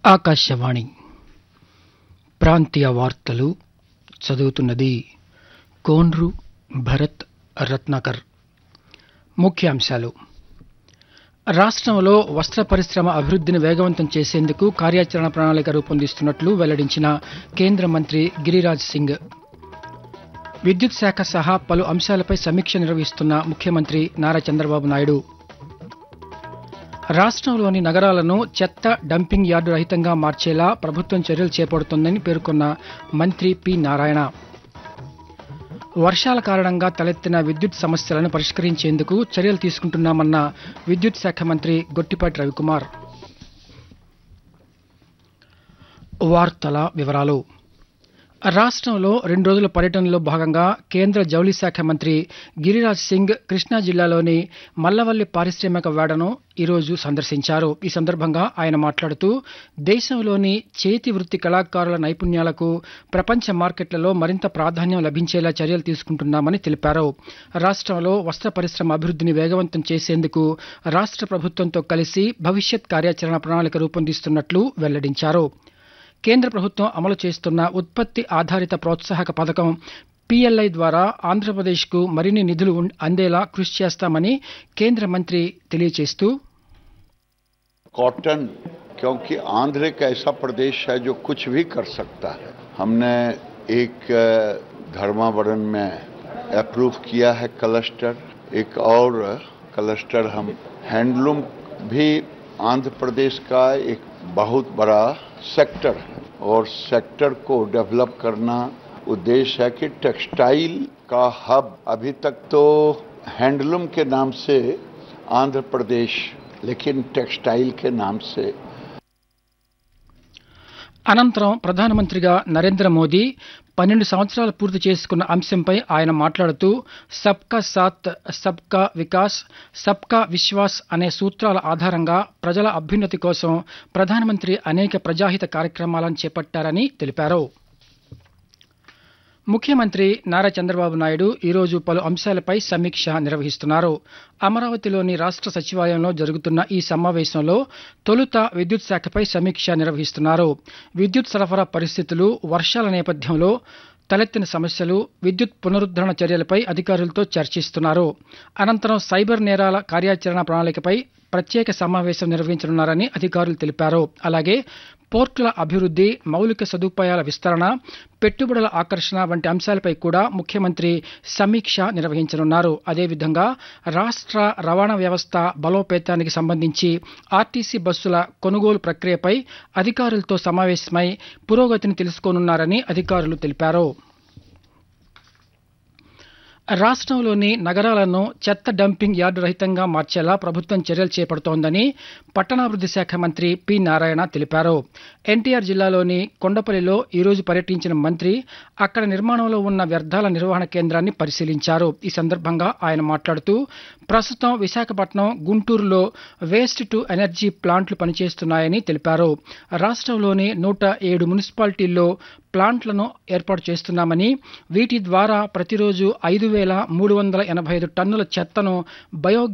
ఆకాశవాణి ప్రాంతీయ వార్తలు చదువుతున్నది కోన్రు భరత్ రత్నాకర్ ముఖ్యాంశాలు రాష్ట్రంలో వస్త్ర పరిశ్రమ అభివృద్ధిని వేగవంతం చేసేందుకు కార్యాచరణ ప్రణాళిక రూపొందిస్తున్నట్లు వెల్లడించిన కేంద్ర మంత్రి గిరిరాజ్ సింగ్ విద్యుత్ శాఖ సహా పలు అంశాలపై సమీక్ష నిర్వహిస్తున్న ముఖ్యమంత్రి నారా చంద్రబాబు నాయుడు రాష్ట్రంలోని నగరాలను చెత్త డంపింగ్ యార్డు రహితంగా మార్చేలా ప్రభుత్వం చర్యలు చేపడుతోందని పేర్కొన్న మంత్రి పి నారాయణ వర్షాల కారణంగా తలెత్తిన విద్యుత్ సమస్యలను పరిష్కరించేందుకు చర్యలు తీసుకుంటున్నామన్న విద్యుత్ శాఖ మంత్రి గొట్టిపాటి రవికుమార్ వార్తల వివరాలు రాష్ట్రంలో రెండు రోజుల పర్యటనలో భాగంగా కేంద్ర జౌళి శాఖ మంత్రి గిరిరాజ్ సింగ్ కృష్ణా జిల్లాలోని మల్లవల్లి పారిశ్రామిక వేడను ఈరోజు సందర్శించారు ఈ సందర్భంగా ఆయన మాట్లాడుతూ దేశంలోని చేతి వృత్తి కళాకారుల నైపుణ్యాలకు ప్రపంచ మార్కెట్లలో మరింత ప్రాధాన్యం లభించేలా చర్యలు తీసుకుంటున్నామని తెలిపారు రాష్ట్రంలో వస్త్ర పరిశ్రమ అభివృద్ధిని వేగవంతం చేసేందుకు రాష్ట్ర ప్రభుత్వంతో కలిసి భవిష్యత్ కార్యాచరణ ప్రణాళిక రూపొందిస్తున్నట్లు వెల్లడించారు కేంద్ర ప్రభుత్వం అమలు చేస్తున్న ఉత్పత్తి ఆధారిత ప్రోత్సాహక పథకం పీఎల్ఐ ద్వారా ఆంధ్రప్రదేశ్కు మరిన్ని నిధులు ఉం- అందేలా కృషి చేస్తామని కేంద్ర మంత్రి తెలియజేస్తూ कॉटन क्योंकि आंध्र एक ऐसा प्रदेश है जो कुछ भी कर सकता है हमने एक अ, धर्मावरण में अप्रूव किया है क्लस्टर एक और क्लस्टर हम हैंडलूम भी आंध्र प्रदेश का एक बहुत बड़ा सेक्टर है और सेक्टर को डेवलप करना उद्देश्य है कि टेक्सटाइल का हब अभी तक तो हैंडलूम के नाम से आंध्र प्रदेश लेकिन टेक्सटाइल के नाम से అనంతరం ప్రధానమంత్రిగా నరేంద్ర మోదీ పన్నెండు సంవత్సరాలు పూర్తి చేసుకున్న అంశంపై ఆయన మాట్లాడుతూ సబ్కా సాత్ సబ్కా వికాస్ సబ్కా విశ్వాస్ అనే సూత్రాల ఆధారంగా ప్రజల అభ్యున్నతి కోసం ప్రధానమంత్రి అనేక ప్రజాహిత కార్యక్రమాలను చేపట్టారని తెలిపారు ముఖ్యమంత్రి నారా చంద్రబాబు నాయుడు ఈరోజు పలు అంశాలపై సమీక్ష నిర్వహిస్తున్నారు అమరావతిలోని రాష్ట్ర సచివాలయంలో జరుగుతున్న ఈ సమావేశంలో తొలుత విద్యుత్ శాఖపై సమీక్ష నిర్వహిస్తున్నారు విద్యుత్ సరఫరా పరిస్థితులు వర్షాల నేపథ్యంలో తలెత్తిన సమస్యలు విద్యుత్ పునరుద్ధరణ చర్యలపై అధికారులతో చర్చిస్తున్నారు అనంతరం సైబర్ నేరాల కార్యాచరణ ప్రణాళికపై ప్రత్యేక సమావేశం నిర్వహించనున్నారని అధికారులు తెలిపారు అలాగే పోర్టుల అభివృద్ధి మౌలిక సదుపాయాల విస్తరణ పెట్టుబడుల ఆకర్షణ వంటి అంశాలపై కూడా ముఖ్యమంత్రి సమీక్ష నిర్వహించనున్నారు అదేవిధంగా రాష్ట్ర రవాణా వ్యవస్థ బలోపేతానికి సంబంధించి ఆర్టీసీ బస్సుల కొనుగోలు ప్రక్రియపై అధికారులతో సమావేశమై పురోగతిని తెలుసుకోనున్నారని అధికారులు తెలిపారు రాష్ట్రంలోని నగరాలను చెత్త డంపింగ్ యార్డు రహితంగా మార్చేలా ప్రభుత్వం చర్యలు చేపడుతోందని పట్టణాభివృద్ధి శాఖ మంత్రి పి నారాయణ తెలిపారు ఎన్టీఆర్ జిల్లాలోని కొండపల్లిలో ఈరోజు పర్యటించిన మంత్రి అక్కడ నిర్మాణంలో ఉన్న వ్యర్థాల నిర్వహణ కేంద్రాన్ని పరిశీలించారు ఈ సందర్భంగా ఆయన మాట్లాడుతూ ప్రస్తుతం విశాఖపట్నం గుంటూరులో వేస్ట్ టు ఎనర్జీ ప్లాంట్లు పనిచేస్తున్నాయని తెలిపారు రాష్ట్రంలోని నూట ఏడు మున్సిపాలిటీల్లో ప్లాంట్లను ఏర్పాటు చేస్తున్నామని వీటి ద్వారా ప్రతిరోజు ఐదు వేల మూడు వందల ఎనభై ఐదు టన్నుల చెత్తను బయో